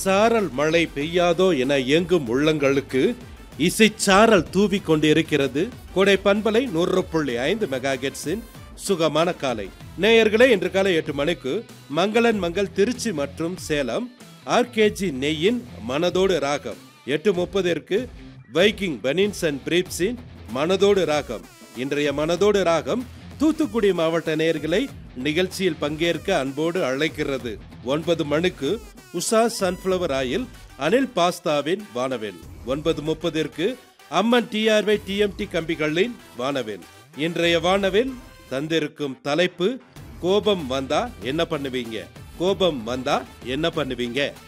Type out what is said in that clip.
சாரல் மழை பெய்யாதோ என இயங்கும் உள்ளங்களுக்கு இசைச்சாரல் தூவி கொண்டிருக்கிறது கொடை பண்பலை நூறு புள்ளி ஐந்து மெகா சுகமான காலை நேயர்களே இன்று காலை எட்டு மணிக்கு மங்களன் மங்கள் திருச்சி மற்றும் சேலம் ஆர்கேஜி நெய்யின் மனதோடு ராகம் எட்டு முப்பதிற்கு வைக்கிங் பனின்ஸ் அண்ட் பிரீப்ஸின் மனதோடு ராகம் இன்றைய மனதோடு ராகம் தூத்துக்குடி மாவட்ட நேயர்களை நிகழ்ச்சியில் பங்கேற்க அன்போடு அழைக்கிறது ஒன்பது மணிக்கு உஷா சன்ஃபிளவர் ஆயில் அனில் பாஸ்தாவின் வானவில் ஒன்பது முப்பதிற்கு அம்மன் டிஆர்வை டிஎம்டி கம்பிகளின் வானவில் இன்றைய வானவில் தந்திருக்கும் தலைப்பு கோபம் வந்தா என்ன பண்ணுவீங்க கோபம் வந்தா என்ன பண்ணுவீங்க